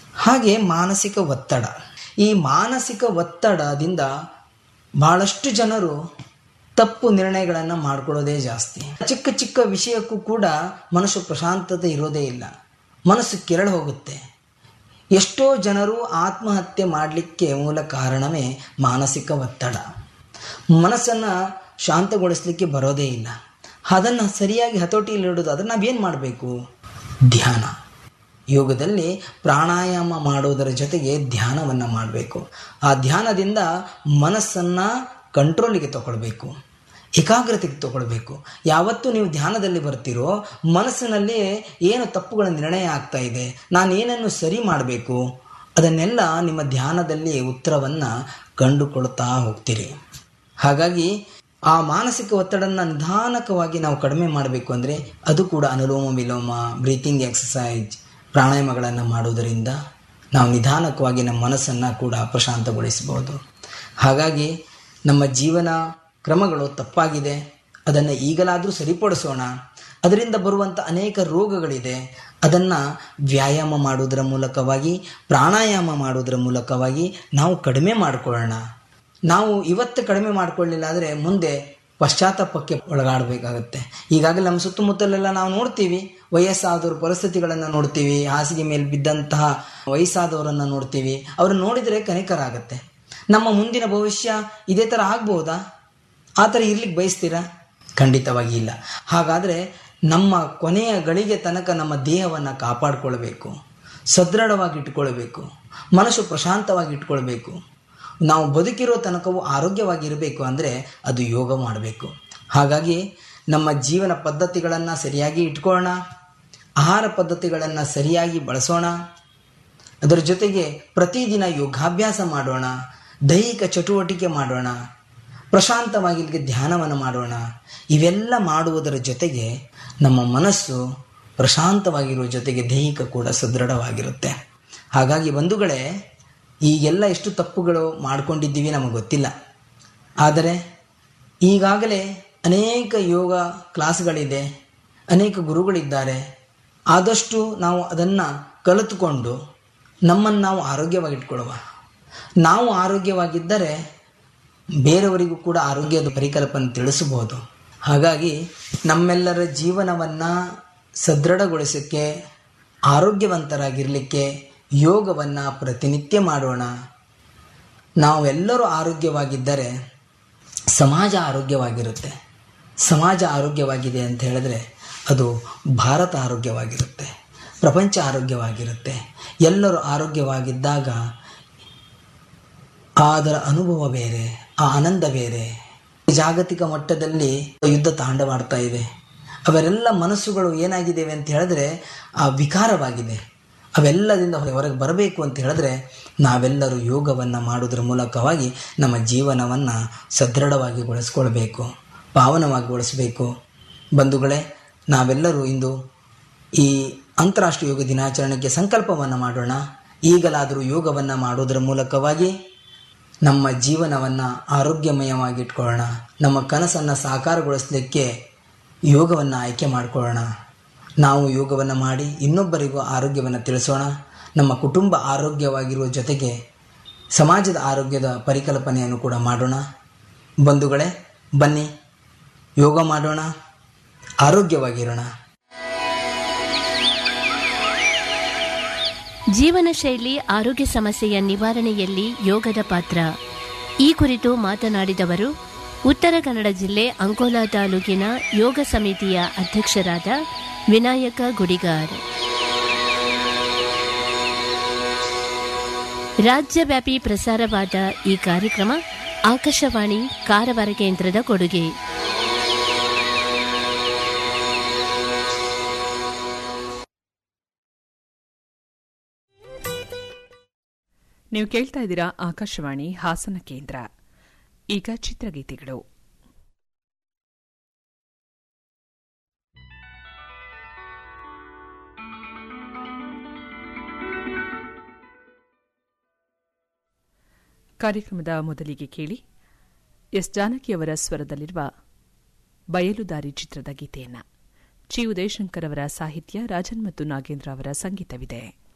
ಹಾಗೆ ಮಾನಸಿಕ ಒತ್ತಡ ಈ ಮಾನಸಿಕ ಒತ್ತಡದಿಂದ ಬಹಳಷ್ಟು ಜನರು ತಪ್ಪು ನಿರ್ಣಯಗಳನ್ನು ಮಾಡ್ಕೊಳ್ಳೋದೇ ಜಾಸ್ತಿ ಚಿಕ್ಕ ಚಿಕ್ಕ ವಿಷಯಕ್ಕೂ ಕೂಡ ಮನಸ್ಸು ಪ್ರಶಾಂತತೆ ಇರೋದೇ ಇಲ್ಲ ಮನಸ್ಸು ಕೆರಳು ಹೋಗುತ್ತೆ ಎಷ್ಟೋ ಜನರು ಆತ್ಮಹತ್ಯೆ ಮಾಡಲಿಕ್ಕೆ ಮೂಲ ಕಾರಣವೇ ಮಾನಸಿಕ ಒತ್ತಡ ಮನಸ್ಸನ್ನು ಶಾಂತಗೊಳಿಸಲಿಕ್ಕೆ ಬರೋದೇ ಇಲ್ಲ ಅದನ್ನು ಸರಿಯಾಗಿ ಹತೋಟಿಯಲ್ಲಿಡೋದು ಅದನ್ನು ನಾವೇನು ಮಾಡಬೇಕು ಧ್ಯಾನ ಯೋಗದಲ್ಲಿ ಪ್ರಾಣಾಯಾಮ ಮಾಡೋದರ ಜೊತೆಗೆ ಧ್ಯಾನವನ್ನು ಮಾಡಬೇಕು ಆ ಧ್ಯಾನದಿಂದ ಮನಸ್ಸನ್ನು ಕಂಟ್ರೋಲಿಗೆ ತಗೊಳ್ಬೇಕು ಏಕಾಗ್ರತೆಗೆ ತಗೊಳ್ಬೇಕು ಯಾವತ್ತು ನೀವು ಧ್ಯಾನದಲ್ಲಿ ಬರ್ತೀರೋ ಮನಸ್ಸಿನಲ್ಲಿ ಏನು ತಪ್ಪುಗಳ ನಿರ್ಣಯ ಆಗ್ತಾ ಇದೆ ನಾನು ಏನನ್ನು ಸರಿ ಮಾಡಬೇಕು ಅದನ್ನೆಲ್ಲ ನಿಮ್ಮ ಧ್ಯಾನದಲ್ಲಿ ಉತ್ತರವನ್ನು ಕಂಡುಕೊಳ್ತಾ ಹೋಗ್ತೀರಿ ಹಾಗಾಗಿ ಆ ಮಾನಸಿಕ ಒತ್ತಡನ ನಿಧಾನಕವಾಗಿ ನಾವು ಕಡಿಮೆ ಮಾಡಬೇಕು ಅಂದರೆ ಅದು ಕೂಡ ಅನುಲೋಮ ವಿಲೋಮ ಬ್ರೀತಿಂಗ್ ಎಕ್ಸಸೈಜ್ ಪ್ರಾಣಾಯಾಮಗಳನ್ನು ಮಾಡೋದರಿಂದ ನಾವು ನಿಧಾನಕವಾಗಿ ನಮ್ಮ ಮನಸ್ಸನ್ನು ಕೂಡ ಪ್ರಶಾಂತಗೊಳಿಸಬಹುದು ಹಾಗಾಗಿ ನಮ್ಮ ಜೀವನ ಕ್ರಮಗಳು ತಪ್ಪಾಗಿದೆ ಅದನ್ನು ಈಗಲಾದರೂ ಸರಿಪಡಿಸೋಣ ಅದರಿಂದ ಬರುವಂಥ ಅನೇಕ ರೋಗಗಳಿದೆ ಅದನ್ನು ವ್ಯಾಯಾಮ ಮಾಡುವುದರ ಮೂಲಕವಾಗಿ ಪ್ರಾಣಾಯಾಮ ಮಾಡುವುದರ ಮೂಲಕವಾಗಿ ನಾವು ಕಡಿಮೆ ಮಾಡಿಕೊಳ್ಳೋಣ ನಾವು ಇವತ್ತು ಕಡಿಮೆ ಮಾಡಿಕೊಳ್ಳಿಲ್ಲ ಆದರೆ ಮುಂದೆ ಪಶ್ಚಾತ್ತಾಪಕ್ಕೆ ಒಳಗಾಡಬೇಕಾಗತ್ತೆ ಈಗಾಗಲೇ ನಮ್ಮ ಸುತ್ತಮುತ್ತಲೆಲ್ಲ ನಾವು ನೋಡ್ತೀವಿ ವಯಸ್ಸಾದವ್ರ ಪರಿಸ್ಥಿತಿಗಳನ್ನು ನೋಡ್ತೀವಿ ಹಾಸಿಗೆ ಮೇಲೆ ಬಿದ್ದಂತಹ ವಯಸ್ಸಾದವರನ್ನು ನೋಡ್ತೀವಿ ಅವ್ರನ್ನ ನೋಡಿದರೆ ಕನಿಕರ ಆಗುತ್ತೆ ನಮ್ಮ ಮುಂದಿನ ಭವಿಷ್ಯ ಇದೇ ಥರ ಆಗ್ಬೋದಾ ಆ ಥರ ಇರ್ಲಿಕ್ಕೆ ಬಯಸ್ತೀರಾ ಖಂಡಿತವಾಗಿ ಇಲ್ಲ ಹಾಗಾದರೆ ನಮ್ಮ ಕೊನೆಯ ಗಳಿಗೆ ತನಕ ನಮ್ಮ ದೇಹವನ್ನು ಕಾಪಾಡಿಕೊಳ್ಬೇಕು ಸದೃಢವಾಗಿ ಇಟ್ಕೊಳ್ಬೇಕು ಮನಸ್ಸು ಪ್ರಶಾಂತವಾಗಿ ಇಟ್ಕೊಳ್ಬೇಕು ನಾವು ಬದುಕಿರೋ ತನಕವೂ ಆರೋಗ್ಯವಾಗಿರಬೇಕು ಅಂದರೆ ಅದು ಯೋಗ ಮಾಡಬೇಕು ಹಾಗಾಗಿ ನಮ್ಮ ಜೀವನ ಪದ್ಧತಿಗಳನ್ನು ಸರಿಯಾಗಿ ಇಟ್ಕೊಳ್ಳೋಣ ಆಹಾರ ಪದ್ಧತಿಗಳನ್ನು ಸರಿಯಾಗಿ ಬಳಸೋಣ ಅದರ ಜೊತೆಗೆ ಪ್ರತಿದಿನ ಯೋಗಾಭ್ಯಾಸ ಮಾಡೋಣ ದೈಹಿಕ ಚಟುವಟಿಕೆ ಮಾಡೋಣ ಪ್ರಶಾಂತವಾಗಿ ಇಲ್ಲಿಗೆ ಧ್ಯಾನವನ್ನು ಮಾಡೋಣ ಇವೆಲ್ಲ ಮಾಡುವುದರ ಜೊತೆಗೆ ನಮ್ಮ ಮನಸ್ಸು ಪ್ರಶಾಂತವಾಗಿರುವ ಜೊತೆಗೆ ದೈಹಿಕ ಕೂಡ ಸದೃಢವಾಗಿರುತ್ತೆ ಹಾಗಾಗಿ ಬಂಧುಗಳೇ ಈಗೆಲ್ಲ ಎಷ್ಟು ತಪ್ಪುಗಳು ಮಾಡ್ಕೊಂಡಿದ್ದೀವಿ ನಮಗೆ ಗೊತ್ತಿಲ್ಲ ಆದರೆ ಈಗಾಗಲೇ ಅನೇಕ ಯೋಗ ಕ್ಲಾಸ್ಗಳಿದೆ ಅನೇಕ ಗುರುಗಳಿದ್ದಾರೆ ಆದಷ್ಟು ನಾವು ಅದನ್ನು ಕಲಿತುಕೊಂಡು ನಮ್ಮನ್ನು ನಾವು ಆರೋಗ್ಯವಾಗಿಟ್ಕೊಳ್ಳುವ ನಾವು ಆರೋಗ್ಯವಾಗಿದ್ದರೆ ಬೇರೆಯವರಿಗೂ ಕೂಡ ಆರೋಗ್ಯದ ಪರಿಕಲ್ಪನೆ ತಿಳಿಸಬಹುದು ಹಾಗಾಗಿ ನಮ್ಮೆಲ್ಲರ ಜೀವನವನ್ನು ಸದೃಢಗೊಳಿಸೋಕ್ಕೆ ಆರೋಗ್ಯವಂತರಾಗಿರಲಿಕ್ಕೆ ಯೋಗವನ್ನು ಪ್ರತಿನಿತ್ಯ ಮಾಡೋಣ ನಾವೆಲ್ಲರೂ ಆರೋಗ್ಯವಾಗಿದ್ದರೆ ಸಮಾಜ ಆರೋಗ್ಯವಾಗಿರುತ್ತೆ ಸಮಾಜ ಆರೋಗ್ಯವಾಗಿದೆ ಅಂತ ಹೇಳಿದ್ರೆ ಅದು ಭಾರತ ಆರೋಗ್ಯವಾಗಿರುತ್ತೆ ಪ್ರಪಂಚ ಆರೋಗ್ಯವಾಗಿರುತ್ತೆ ಎಲ್ಲರೂ ಆರೋಗ್ಯವಾಗಿದ್ದಾಗ ಅದರ ಅನುಭವ ಬೇರೆ ಆ ಆನಂದ ಬೇರೆ ಜಾಗತಿಕ ಮಟ್ಟದಲ್ಲಿ ಯುದ್ಧ ತಾಂಡವಾಡ್ತಾ ಇದೆ ಅವರೆಲ್ಲ ಮನಸ್ಸುಗಳು ಏನಾಗಿದ್ದೇವೆ ಅಂತ ಹೇಳಿದ್ರೆ ಆ ವಿಕಾರವಾಗಿದೆ ಅವೆಲ್ಲದಿಂದ ಹೊರಗೆ ಬರಬೇಕು ಅಂತ ಹೇಳಿದ್ರೆ ನಾವೆಲ್ಲರೂ ಯೋಗವನ್ನು ಮಾಡೋದ್ರ ಮೂಲಕವಾಗಿ ನಮ್ಮ ಜೀವನವನ್ನು ಸದೃಢವಾಗಿ ಗೊಳಿಸ್ಕೊಳ್ಬೇಕು ಪಾವನವಾಗಿಗೊಳಿಸಬೇಕು ಬಂಧುಗಳೇ ನಾವೆಲ್ಲರೂ ಇಂದು ಈ ಅಂತಾರಾಷ್ಟ್ರೀಯ ಯೋಗ ದಿನಾಚರಣೆಗೆ ಸಂಕಲ್ಪವನ್ನು ಮಾಡೋಣ ಈಗಲಾದರೂ ಯೋಗವನ್ನು ಮಾಡೋದರ ಮೂಲಕವಾಗಿ ನಮ್ಮ ಜೀವನವನ್ನು ಆರೋಗ್ಯಮಯವಾಗಿಟ್ಕೊಳ್ಳೋಣ ನಮ್ಮ ಕನಸನ್ನು ಸಾಕಾರಗೊಳಿಸಲಿಕ್ಕೆ ಯೋಗವನ್ನು ಆಯ್ಕೆ ಮಾಡಿಕೊಳ್ಳೋಣ ನಾವು ಯೋಗವನ್ನು ಮಾಡಿ ಇನ್ನೊಬ್ಬರಿಗೂ ಆರೋಗ್ಯವನ್ನು ತಿಳಿಸೋಣ ನಮ್ಮ ಕುಟುಂಬ ಆರೋಗ್ಯವಾಗಿರುವ ಜೊತೆಗೆ ಸಮಾಜದ ಆರೋಗ್ಯದ ಪರಿಕಲ್ಪನೆಯನ್ನು ಕೂಡ ಮಾಡೋಣ ಬಂಧುಗಳೇ ಬನ್ನಿ ಯೋಗ ಮಾಡೋಣ ಆರೋಗ್ಯವಾಗಿರೋಣ ಜೀವನ ಶೈಲಿ ಆರೋಗ್ಯ ಸಮಸ್ಯೆಯ ನಿವಾರಣೆಯಲ್ಲಿ ಯೋಗದ ಪಾತ್ರ ಈ ಕುರಿತು ಮಾತನಾಡಿದವರು ಉತ್ತರ ಕನ್ನಡ ಜಿಲ್ಲೆ ಅಂಕೋಲಾ ತಾಲೂಕಿನ ಯೋಗ ಸಮಿತಿಯ ಅಧ್ಯಕ್ಷರಾದ ವಿನಾಯಕ ಗುಡಿಗಾರ್ ರಾಜ್ಯವ್ಯಾಪಿ ಪ್ರಸಾರವಾದ ಈ ಕಾರ್ಯಕ್ರಮ ಆಕಾಶವಾಣಿ ಕಾರವಾರ ಕೇಂದ್ರದ ಕೊಡುಗೆ ನೀವು ಕೇಳ್ತಾ ಇದ್ದೀರಾ ಆಕಾಶವಾಣಿ ಹಾಸನ ಕೇಂದ್ರ ಈಗ ಚಿತ್ರಗೀತೆಗಳು ಕಾರ್ಯಕ್ರಮದ ಮೊದಲಿಗೆ ಕೇಳಿ ಎಸ್ ಜಾನಕಿಯವರ ಸ್ವರದಲ್ಲಿರುವ ಬಯಲುದಾರಿ ಚಿತ್ರದ ಗೀತೆಯನ್ನ ಚಿ ಉದಯಶಂಕರ್ ಅವರ ಸಾಹಿತ್ಯ ರಾಜನ್ ಮತ್ತು ನಾಗೇಂದ್ರ ಅವರ ಸಂಗೀತವಿದೆ